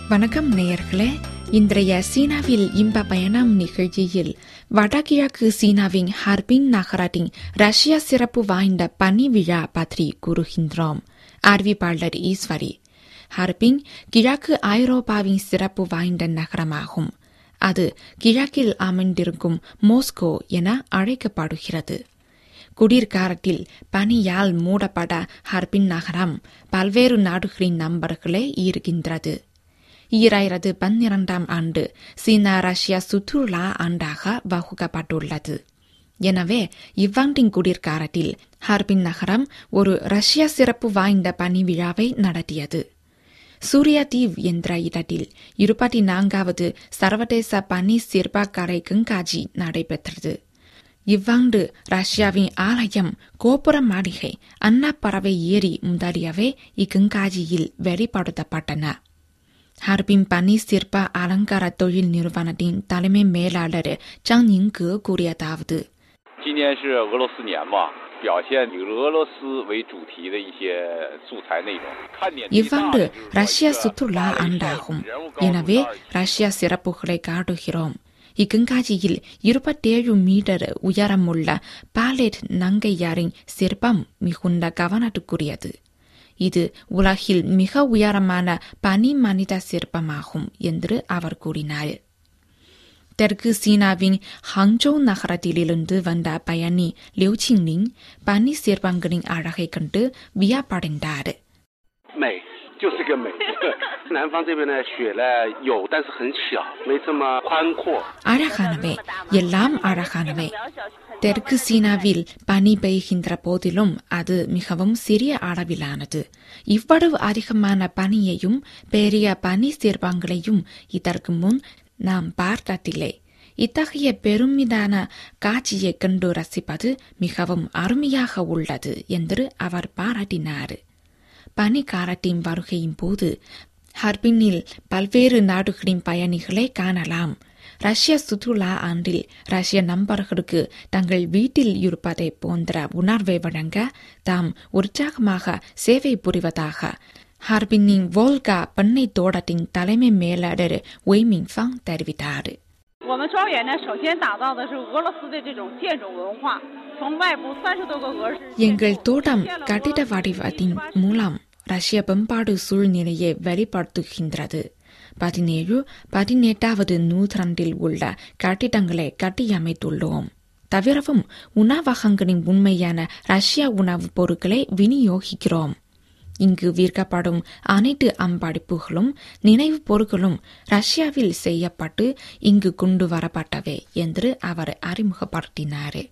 வணக்கம் நேயர்களே இன்றைய சீனாவில் இன்ப பயணம் நிகழ்ச்சியில் வடகிழக்கு சீனாவின் ஹார்பின் நகரத்தின் ரஷ்ய சிறப்பு வாய்ந்த பனி விழா பற்றி கூறுகின்றோம் அறிவிப்பாளர் ஈஸ்வரி ஹார்பின் கிழக்கு ஐரோப்பாவின் சிறப்பு வாய்ந்த நகரமாகும் அது கிழக்கில் அமைந்திருக்கும் மோஸ்கோ என அழைக்கப்படுகிறது குடிர்காலத்தில் பனியால் மூடப்பட ஹர்பின் நகரம் பல்வேறு நாடுகளின் நண்பர்களே இருக்கின்றது ஈராயிரத்து பன்னிரண்டாம் ஆண்டு சீனா ரஷ்யா சுற்றுலா ஆண்டாக வகுக்கப்பட்டுள்ளது எனவே இவ்வாண்டின் குடிர்காலத்தில் ஹர்பின் நகரம் ஒரு ரஷ்ய சிறப்பு வாய்ந்த பனி விழாவை நடத்தியது சூர்யா தீவ் என்ற இடத்தில் இருபத்தி நான்காவது சர்வதேச பனி சிற்பக்கலை கண்காட்சி நடைபெற்றது இவ்வாண்டு ரஷ்யாவின் ஆலயம் கோபுர மாளிகை அன்னப்பறவை ஏரி முதலியவை இக்கண்காட்சியில் வெளிப்படுத்தப்பட்டன ஹர்பின் பனி சிற்ப அலங்கார தொழில் நிறுவனத்தின் தலைமை மேலாளர் ஜாங் நிங்கு கூறியதாவது 今年是俄罗斯年嘛，表现以俄罗斯为主题的一些素材内容。看点最大 இவ்வாண்டு 的就是说 ரஷ்ய 一个 சுற்றுலா 芭蕾少 ஆண்டாகும் 女人物高度 எனவே 12 ரஷ்ய சிறப்புகளை காட்டுகிறோம் இக்கண்காட்சியில் இருபத்தேழு மீட்டர் உயரமுள்ள பாலெட் நங்கையாரின் சிற்பம் மிகுந்த கவனத்துக்குரியது இது உலகில் மிக உயரமான பனி மனித சிற்பமாகும் என்று அவர் கூறினார் தெற்கு சீனாவின் ஹாங்ஜோ நகரத்திலிருந்து வந்த பயணி லியூ சிங்லிங் பனி சிற்பங்களின் அழகை கண்டு வியப்படைந்தார் 美就是个美。南方这边呢，雪呢有，但是很小，没这么宽阔。 அழகானவை எல்லாம் அழகானவை தெற்கு சீனாவில் பனி பெய்கின்ற போதிலும் அது மிகவும் சிறிய அளவிலானது இவ்வளவு அதிகமான பனியையும் பெரிய பனி சிற்பங்களையும் இதற்கு முன் நாம் பார்த்ததில்லை இத்தகைய பெருமிதான காட்சியை கண்டு ரசிப்பது மிகவும் அருமையாக உள்ளது என்று அவர் பாராட்டினார் பனிக்காலத்தின் வருகையின் போது ஹர்பினில் பல்வேறு நாடுகளின் பயணிகளை காணலாம் ரஷ்ய சுற்றுலா ஆண்டில் ரஷ்ய நண்பர்களுக்கு தங்கள் வீட்டில் இருப்பதை போன்ற உணர்வை வழங்க தாம் உற்சாகமாக சேவை புரிவதாக ஹர்பினின் வோல்கா பண்ணை தோட்டத்தின் தலைமை மேலாளர் ஒய்மிங் ஃபாங் தெரிவித்தார் 我们庄园呢，首先打造的是俄罗斯的这种建筑文化，从外部三十多个俄式建筑 எங்கள் தோட்டம் 实现了俄罗斯 கட்டிட வடிவத்தின் மூலம் ரஷ்ய பண்பாடு சூழ்நிலையை வெளிப்படுத்துகின்றது பதினேழு பதினெட்டாவது நூற்றாண்டில் உள்ள கட்டிடங்களை கட்டியமைத்துள்ளோம் தவிரவும் உணவகங்களின் உண்மையான ரஷ்ய உணவுப் பொருட்களை விநியோகிக்கிறோம் இங்கு விற்கப்படும் அனைத்து அம்படிப்புகளும் நினைவுப் பொருட்களும் ரஷ்யாவில் செய்யப்பட்டு இங்கு கொண்டு வரப்பட்டவை என்று அவர் அறிமுகப்படுத்தினார்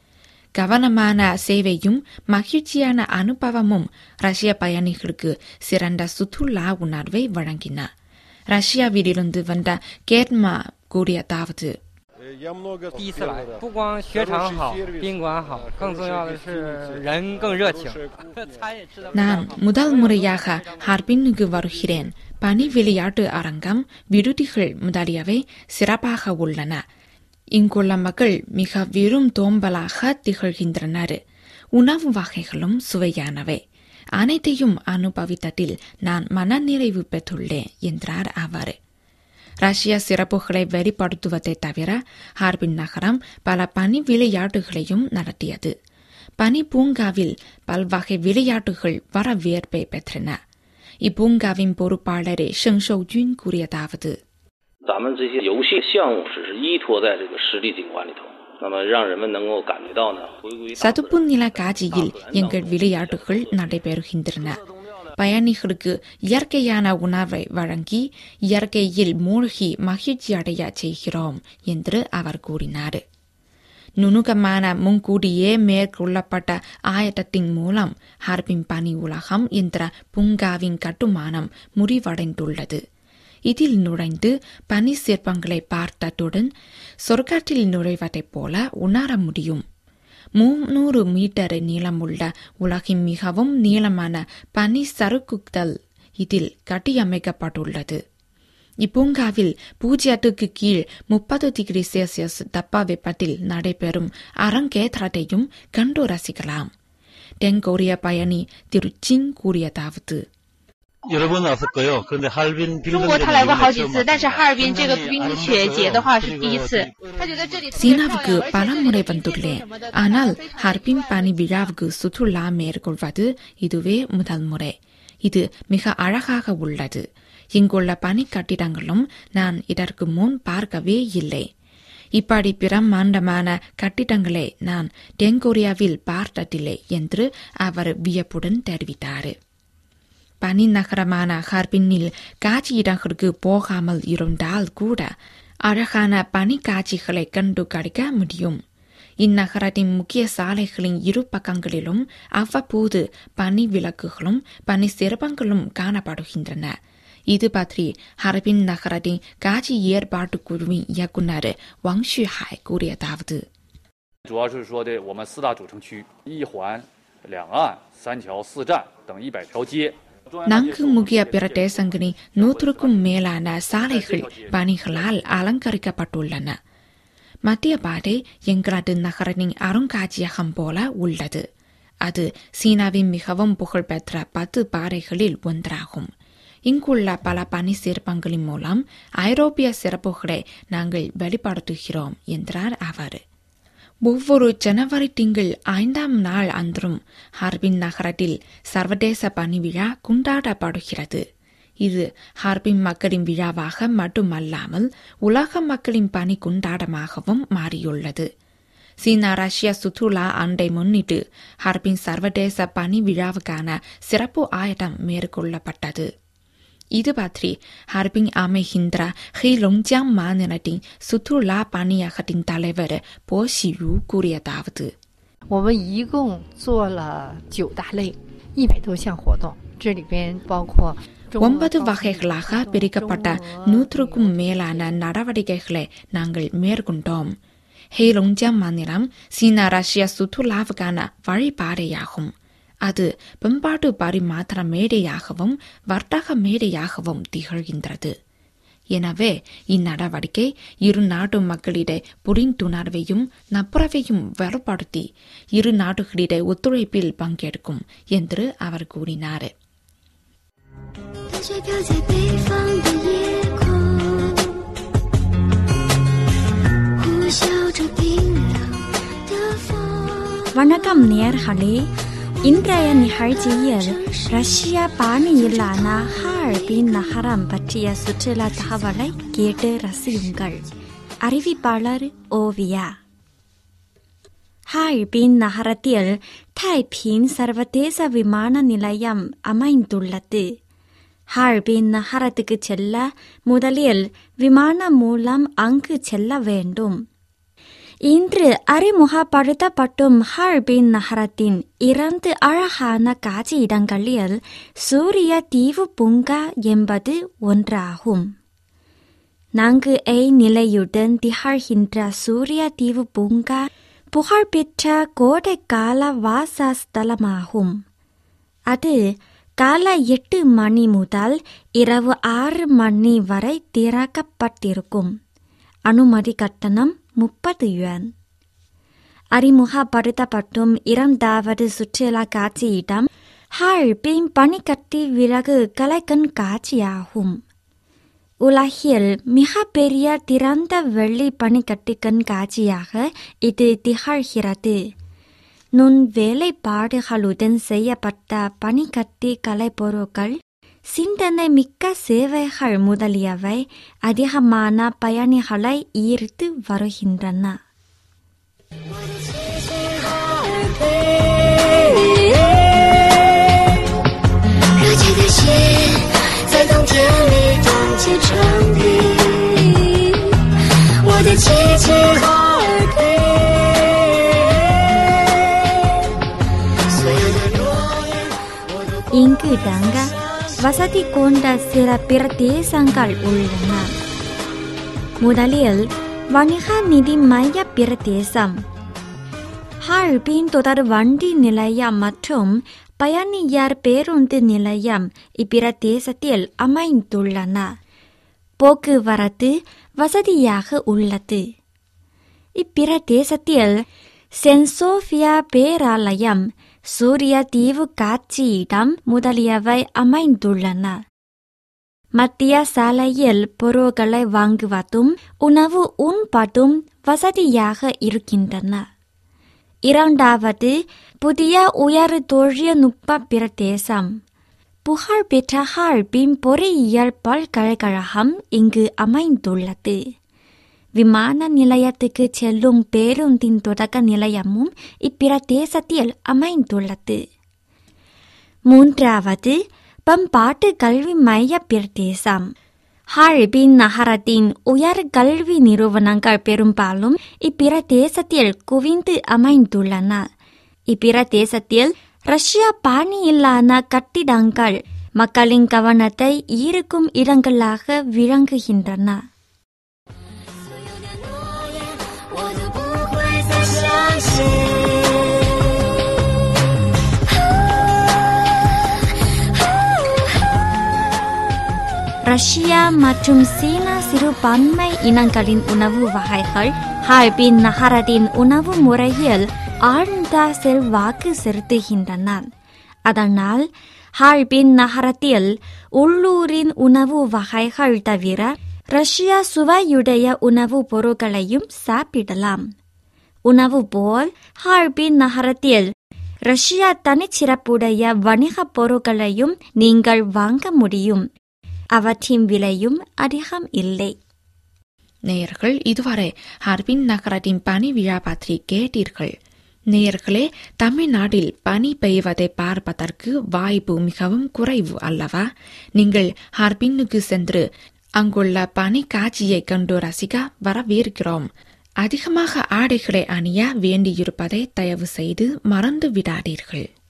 கவனமான சேவையும் மகிழ்ச்சியான அனுபவமும் ரஷ்ய பயணிகளுக்கு சிறந்த சுற்றுலா உணர்வை வழங்கின ரஷ்யாவிலிருந்து வந்த கேட்மா கூறியதாவது 也много 第一次来，不光雪场好，宾馆好，更重要的是人更热情，餐也吃的 நான் முதல் முறையாக ஹார்பினுக்கு வருகிறேன் பனி விளையாட்டு அரங்கம் விடுதிகள் முதலியவை சிறப்பாக உள்ளன இங்குள்ள மக்கள் மிக வெறும் தோம்பலாக திகழ்கின்றனர் உணவு வகைகளும் சுவையானவை அனைத்தையும் அனுபவித்ததில் நான் மனநிறைவு பெற்றுள்ளேன் என்றார் அவர் ரஷ்ய சிறப்புகளை வெளிப்படுத்துவதை தவிர ஹார்பின் நகரம் பல பனி விளையாட்டுகளையும் நடத்தியது பனி பூங்காவில் பல்வகை விளையாட்டுகள் வரவேற்பை பெற்றன இப்பூங்காவின் பொறுப்பாளர் ஷெங் ஷோஜுன் கூறியதாவது 咱们这些游戏项目只是依托在这个实地景观里头，那么让人们能够感觉到呢，回归大自 சதுப்பு 然 நில காட்சியில் எங்கள் விளையாட்டுகள் நடைபெறுகின்றன பயணிகளுக்கு இயற்கையான உணவை வழங்கி இயற்கையில் மூழ்கி மகிழ்ச்சி அடைய செய்கிறோம் என்று அவர் கூறினார் நுணுக்கமான முன்கூடியே மேற்கொள்ளப்பட்ட ஆயத்தத்தின் மூலம் ஹார்பின் பனி உலகம் என்ற பூங்காவின் கட்டுமானம் முடிவடைந்துள்ளது இதில் நுழைந்து பனி சிற்பங்களை பார்த்ததுடன் சொர்க்கத்தில் நுழைவதைப் போல உணர முடியும் முன்னூறு மீட்டர் நீளமுள்ள உலகின் மிகவும் நீளமான பனி சறுக்குதல் இதில் கட்டியமைக்கப்பட்டுள்ளது இப்பூங்காவில் பூஜ்ஜியத்துக்கு கீழ் முப்பது டிகிரி செல்சியஸ் தப்பாவெப்பத்தில் நடைபெறும் அரங்கேற்றத்தையும் கண்டு ரசிக்கலாம் தென்கொரிய பயணி திரு சிங் கூறியதாவது 여러 번 왔었고요. 그런데 하얼빈 中国他来过好几次，但是哈尔滨这个冰雪节的话是第一次。他觉得这里 சீனாவுக்கு பல முறை வந்துள்ளேன் ஆனால் ஹர்பின் பனி விழாவுக்கு சுற்றுலா மேற்கொள்வது இதுவே முதல் முறை இது மிக அழகாக உள்ளது இங்குள்ள பனி கட்டிடங்களும் நான் இதற்கு முன் பார்க்கவே இல்லை இப்படி பிரம்மாண்டமான கட்டிடங்களை நான் தென்கொரியாவில் பார்த்ததில்லை என்று அவர் வியப்புடன் தெரிவித்தார் பனி நகரமான ஹார்பினில் காட்சியிடங்களுக்கு போகாமல் இருந்தால் கூட அழகான பனி காட்சிகளை கண்டு கிடைக்க முடியும் இந்நகரத்தின் முக்கிய சாலைகளின் இரு பக்கங்களிலும் அவ்வப்போது பனி விளக்குகளும் பனி சிறப்பங்களும் காணப்படுகின்றன இது பற்றி ஹர்பின் நகரத்தின் காட்சி ஏற்பாட்டு குழுவின் இயக்குநர் வாங் ஷுஹாய் கூறியதாவது 主要是说的我们四大主城区一环、两岸、三桥、四站等一百条街。 நான்கு முக்கிய பிரதேசங்களின் நூற்றுக்கும் மேலான சாலைகள் பணிகளால் அலங்கரிக்கப்பட்டுள்ளன மத்திய பாதை எங்களது நகரின் அருங்காட்சியகம் போல உள்ளது அது சீனாவின் மிகவும் புகழ்பெற்ற பத்து பாறைகளில் ஒன்றாகும் இங்குள்ள பல பனி சிற்பங்களின் மூலம் ஐரோப்பிய சிறப்புகளை நாங்கள் வெளிப்படுத்துகிறோம் என்றார் அவர் ஒவ்வொரு ஜனவரி திங்கள் ஐந்தாம் நாள் அன்றும் ஹார்பின் நகரத்தில் சர்வதேச பனி விழா கொண்டாடப்படுகிறது இது ஹார்பின் மக்களின் விழாவாக மட்டுமல்லாமல் உலக மக்களின் பணி கொண்டாட்டமாகவும் மாறியுள்ளது சீனா ரஷ்யா சுற்றுலா ஆண்டை முன்னிட்டு ஹார்பின் சர்வதேச பனி விழாவுக்கான சிறப்பு ஆயத்தம் மேற்கொள்ளப்பட்டது இது பற்றி ஹர்பிங் அமைகின்ற ஹீலோங்ஜியாங் மாநிலத்தின் சுற்றுலா பணியகத்தின் தலைவர் போ ஷியூ கூறியதாவது 我们一共做了九大类，一百多项活动，这里边包括 ஒன்பது வகைகளாக பிரிக்கப்பட்ட நூற்றுக்கும் மேலான நடவடிக்கைகளை நாங்கள் மேற்கொண்டோம் ஹேலோங்ஜியாங் மாநிலம் சீனா ரஷ்யா சுற்றுலாவுக்கான வழிபாதையாகும் அது பண்பாட்டு பரிமாற்ற மேடையாகவும் வர்த்தக மேடையாகவும் திகழ்கின்றது எனவே இந்நடவடிக்கை இரு நாட்டு மக்களிடையே புரிந்துணர்வையும் நப்புறவையும் வலுப்படுத்தி இரு நாடுகளிடையே ஒத்துழைப்பில் பங்கெடுக்கும் என்று அவர் கூறினார் 淡水飘在北方的夜空，呼啸着冰凉的风。 வணக்கம் நேர்களே இன்றைய நிகழ்ச்சியில் ரஷ்யா பாணியிலான ஹார்பின் நகரம் பற்றிய சுற்றுலா தகவலை கேட்டு ரசியுங்கள் அறிவிப்பாளர் ஓவியா ஹார்பின் நகரத்தில் டைபின் சர்வதேச விமான நிலையம் அமைந்துள்ளது ஹார்பின் நகரத்துக்கு செல்ல முதலில் விமானம் மூலம் அங்கு செல்ல வேண்டும் இன்று அறிமுகப்படுத்தப்பட்டும் ஹார்பின் நகரத்தின் இரண்டு அழகான காட்சியிடங்களில் சூரிய தீவு பூங்கா என்பது ஒன்றாகும் நான்கு ஐ நிலையுடன் திகழ்கின்ற சூரிய தீவு பூங்கா புகழ்பெற்ற கோடைக்கால வாசஸ்தலமாகும் அது காலை எட்டு மணி முதல் இரவு ஆறு மணி வரை திறக்கப்பட்டிருக்கும் அனுமதி கட்டணம் முப்பது யுவான் அறிமுகப்படுத்தப்பட்டும் இரண்டாவது சுற்றுலா காட்சியிடம் ஹார்பின் பனிக்கட்டி விறகு கலைக்கண் காட்சியாகும் உலகில் மிகப்பெரிய திறந்த வெள்ளி பனிக்கட்டி கண்காட்சியாக இது திகழ்கிறது நுண் வேலைப்பாடுகளுடன் செய்யப்பட்ட பனிக்கட்டி கலைப்பொருட்கள் சிந்தனை மிக்க சேவைகள் முதலியவை அதிகமான பயணிகளை ஈர்த்து வருகின்றன 热切的心在冬天里冻结成冰，我的奇迹哈尔滨，所有的诺言我都 இங்கு தங்க வசதி கொண்ட சில பிரதேசங்கள் உள்ளன முதலில் வணிக நிதி மைய பிரதேசம் ஹார்பின் தொடர் வண்டி நிலையம் மற்றும் பயணியர் பேருந்து நிலையம் இப்பிரதேசத்தில் அமைந்துள்ளன போக்குவரத்து வசதியாக உள்ளது இப்பிரதேசத்தில் சென்ட் சோஃபியா பேராலயம் சூரிய தீவு காட்சியிடம் முதலியவை அமைந்துள்ளன மத்திய சாலையில் பொருட்களை வாங்குவதும் உணவு உண்பதும் வசதியாக இருக்கின்றன இரண்டாவது புதிய உயர் தொழில்நுட்ப பிரதேசம் புகழ்பெற்ற ஹார்பின் பொறியியல் பல்கலைக்கழகம் இங்கு அமைந்துள்ளது விமான நிலையத்துக்கு செல்லும் பேருந்தின் தொடக்க நிலையமும் இப்பிரதேசத்தில் அமைந்துள்ளது மூன்றாவது பம்பாட்டு கல்வி மைய பிரதேசம் ஹார்பின் நகரத்தின் உயர் கல்வி நிறுவனங்கள் பெரும்பாலும் இப்பிரதேசத்தில் குவிந்து அமைந்துள்ளன இப்பிரதேசத்தில் ரஷ்யா பாணியிலான கட்டிடங்கள் மக்களின் கவனத்தை ஈர்க்கும் இடங்களாக விளங்குகின்றன 我都不会再相信。 ரஷ்யா மற்றும் சீனா சிறுபான்மை இனங்களின் உணவு வகைகள் ஹார்பின் நகரத்தின் உணவு முறையில் ஆழ்ந்த செல்வாக்கு செலுத்துகின்றன அதனால் ஹார்பின் நகரத்தில் உள்ளூரின் உணவு வகைகள் தவிர ரஷ்யா சுவையுடைய உணவுப் பொருட்களையும் சாப்பிடலாம் உணவு போல் ஹார்பின் நகரத்தில் ரஷ்யா தனிச்சிறப்புடைய வணிகப் பொருட்களையும் நீங்கள் வாங்க முடியும் அவற்றின் விலையும் அதிகம் இல்லை நேயர்கள் இதுவரை ஹர்பின் நகரத்தின் பனி விழா பற்றி கேட்டீர்கள் நேயர்களே தமிழ்நாட்டில் பனி பெய்வதை பார்ப்பதற்கு வாய்ப்பு மிகவும் குறைவு அல்லவா நீங்கள் ஹர்பின்னுக்கு சென்று அங்குள்ள பனி காட்சியை கண்டு ரசிக்க வரவேற்கிறோம் அதிகமாக ஆடைகளை அணிய வேண்டியிருப்பதை தயவு செய்து மறந்து விடாதீர்கள்